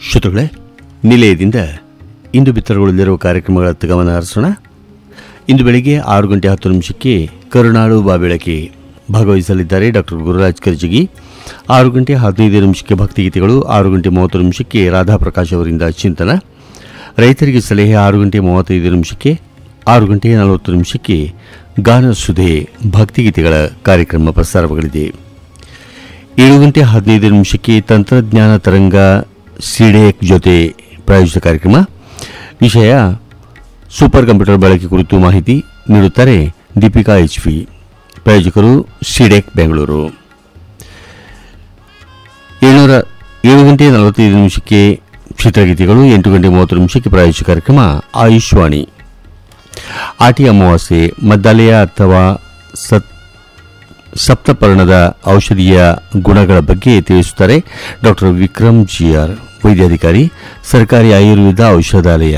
ಶ್ರೋತೃಗಳೇ ನಿಲಯದಿಂದ ಇಂದು ಬಿತ್ತರಗೊಳ್ಳಲಿರುವ ಕಾರ್ಯಕ್ರಮಗಳತ್ತ ಗಮನ ಹರಿಸೋಣ ಇಂದು ಬೆಳಿಗ್ಗೆ ಆರು ಗಂಟೆ ಹತ್ತು ನಿಮಿಷಕ್ಕೆ ಕರುನಾಡು ಬಾಬೆಳಕಿ ಭಾಗವಹಿಸಲಿದ್ದಾರೆ ಡಾಕ್ಟರ್ ಗುರುರಾಜ್ ಕರ್ಜಿಗಿ ಆರು ಗಂಟೆ ಹದಿನೈದು ನಿಮಿಷಕ್ಕೆ ಭಕ್ತಿಗೀತೆಗಳು ಆರು ಗಂಟೆ ಮೂವತ್ತು ನಿಮಿಷಕ್ಕೆ ರಾಧಾಪ್ರಕಾಶ್ ಅವರಿಂದ ಚಿಂತನ ರೈತರಿಗೆ ಸಲಹೆ ಆರು ಗಂಟೆ ಮೂವತ್ತೈದು ನಿಮಿಷಕ್ಕೆ ಆರು ಗಂಟೆ ನಲವತ್ತು ನಿಮಿಷಕ್ಕೆ ಗಾನ ಸುಧೆ ಭಕ್ತಿಗೀತೆಗಳ ಕಾರ್ಯಕ್ರಮ ಪ್ರಸಾರವಾಗಲಿದೆ ಏಳು ಗಂಟೆ ಹದಿನೈದು ನಿಮಿಷಕ್ಕೆ ತಂತ್ರಜ್ಞಾನ ತರಂಗ ಸಿಡೇಕ್ ಜೊತೆ ಪ್ರಾಯೋಜಿತ ಕಾರ್ಯಕ್ರಮ ವಿಷಯ ಸೂಪರ್ ಕಂಪ್ಯೂಟರ್ ಬಳಕೆ ಕುರಿತು ಮಾಹಿತಿ ನೀಡುತ್ತಾರೆ ದೀಪಿಕಾ ಎಚ್ ಪಿ ಪ್ರಾಯೋಜಕರು ಸಿಡೆಕ್ ಬೆಂಗಳೂರು ಏಳ್ನೂರ ಏಳು ಗಂಟೆ ನಲವತ್ತೈದು ನಿಮಿಷಕ್ಕೆ ಚಿತ್ರಗೀತೆಗಳು ಎಂಟು ಗಂಟೆ ಮೂವತ್ತು ನಿಮಿಷಕ್ಕೆ ಪ್ರಾಯೋಜಿತ ಕಾರ್ಯಕ್ರಮ ಆಯುಷ್ವಾಣಿ ಆಟಿ ಅಮಾವಾಸ್ಯೆ ಮದ್ದಾಲೆಯ ಅಥವಾ ಸತ್ ಸಪ್ತಪರ್ಣದ ಔಷಧೀಯ ಗುಣಗಳ ಬಗ್ಗೆ ತಿಳಿಸುತ್ತಾರೆ ಡಾಕ್ಟರ್ ವಿಕ್ರಮ್ ಜಿಆರ್ ವೈದ್ಯಾಧಿಕಾರಿ ಸರ್ಕಾರಿ ಆಯುರ್ವೇದ ಔಷಧಾಲಯ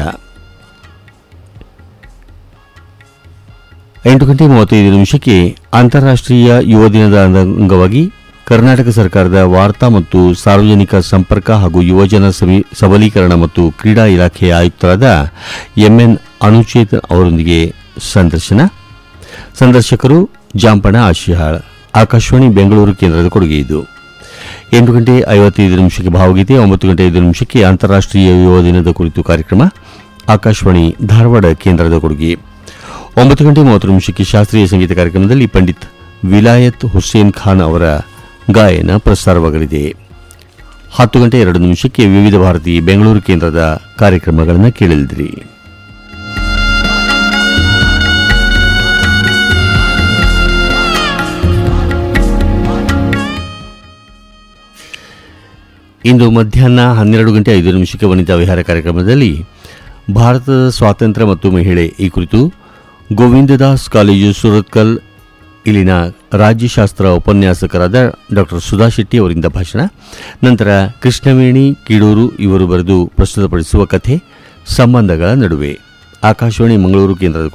ಎಂಟು ಗಂಟೆ ಮೂವತ್ತೈದು ನಿಮಿಷಕ್ಕೆ ಅಂತಾರಾಷ್ಟ್ರೀಯ ಯುವ ದಿನದ ಅಂಗವಾಗಿ ಕರ್ನಾಟಕ ಸರ್ಕಾರದ ವಾರ್ತಾ ಮತ್ತು ಸಾರ್ವಜನಿಕ ಸಂಪರ್ಕ ಹಾಗೂ ಯುವಜನ ಸಮಿ ಸಬಲೀಕರಣ ಮತ್ತು ಕ್ರೀಡಾ ಇಲಾಖೆಯ ಆಯುಕ್ತರಾದ ಎಂಎನ್ ಅನುಚೇತನ್ ಅವರೊಂದಿಗೆ ಸಂದರ್ಶನ ಸಂದರ್ಶಕರು ಜಾಂಪಣ ಆಶಿಹಾಳ್ ಆಕಾಶವಾಣಿ ಬೆಂಗಳೂರು ಕೇಂದ್ರದ ಕೊಡುಗೆ ಇದು ಎಂಟು ಗಂಟೆ ಐವತ್ತೈದು ನಿಮಿಷಕ್ಕೆ ಭಾವಗೀತೆ ಒಂಬತ್ತು ಗಂಟೆ ಐದು ನಿಮಿಷಕ್ಕೆ ಅಂತಾರಾಷ್ಟ್ರೀಯ ಯುವ ದಿನದ ಕುರಿತು ಕಾರ್ಯಕ್ರಮ ಆಕಾಶವಾಣಿ ಧಾರವಾಡ ಕೇಂದ್ರದ ಕೊಡುಗೆ ಒಂಬತ್ತು ಗಂಟೆ ಮೂವತ್ತು ನಿಮಿಷಕ್ಕೆ ಶಾಸ್ತ್ರೀಯ ಸಂಗೀತ ಕಾರ್ಯಕ್ರಮದಲ್ಲಿ ಪಂಡಿತ್ ವಿಲಾಯತ್ ಹುಸೇನ್ ಖಾನ್ ಅವರ ಗಾಯನ ಪ್ರಸಾರವಾಗಲಿದೆ ಹತ್ತು ಗಂಟೆ ಎರಡು ನಿಮಿಷಕ್ಕೆ ವಿವಿಧ ಭಾರತಿ ಬೆಂಗಳೂರು ಕೇಂದ್ರದ ಕಾರ್ಯಕ್ರಮಗಳನ್ನು ಕೇಳಲಿದ್ರಿ ಇಂದು ಮಧ್ಯಾಹ್ನ ಹನ್ನೆರಡು ಗಂಟೆ ಐದು ನಿಮಿಷಕ್ಕೆ ವನಿತಾ ವಿಹಾರ ಕಾರ್ಯಕ್ರಮದಲ್ಲಿ ಭಾರತದ ಸ್ವಾತಂತ್ರ್ಯ ಮತ್ತು ಮಹಿಳೆ ಈ ಕುರಿತು ಗೋವಿಂದದಾಸ್ ಕಾಲೇಜು ಸುರತ್ಕಲ್ ಇಲ್ಲಿನ ರಾಜ್ಯಶಾಸ್ತ್ರ ಉಪನ್ಯಾಸಕರಾದ ಡಾಕ್ಟರ್ ಸುಧಾ ಶೆಟ್ಟಿ ಅವರಿಂದ ಭಾಷಣ ನಂತರ ಕೃಷ್ಣವೇಣಿ ಕೀಡೂರು ಇವರು ಬರೆದು ಪ್ರಸ್ತುತಪಡಿಸುವ ಕಥೆ ಸಂಬಂಧಗಳ ನಡುವೆ ಆಕಾಶವಾಣಿ ಮಂಗಳೂರು ಕೇಂದ್ರದ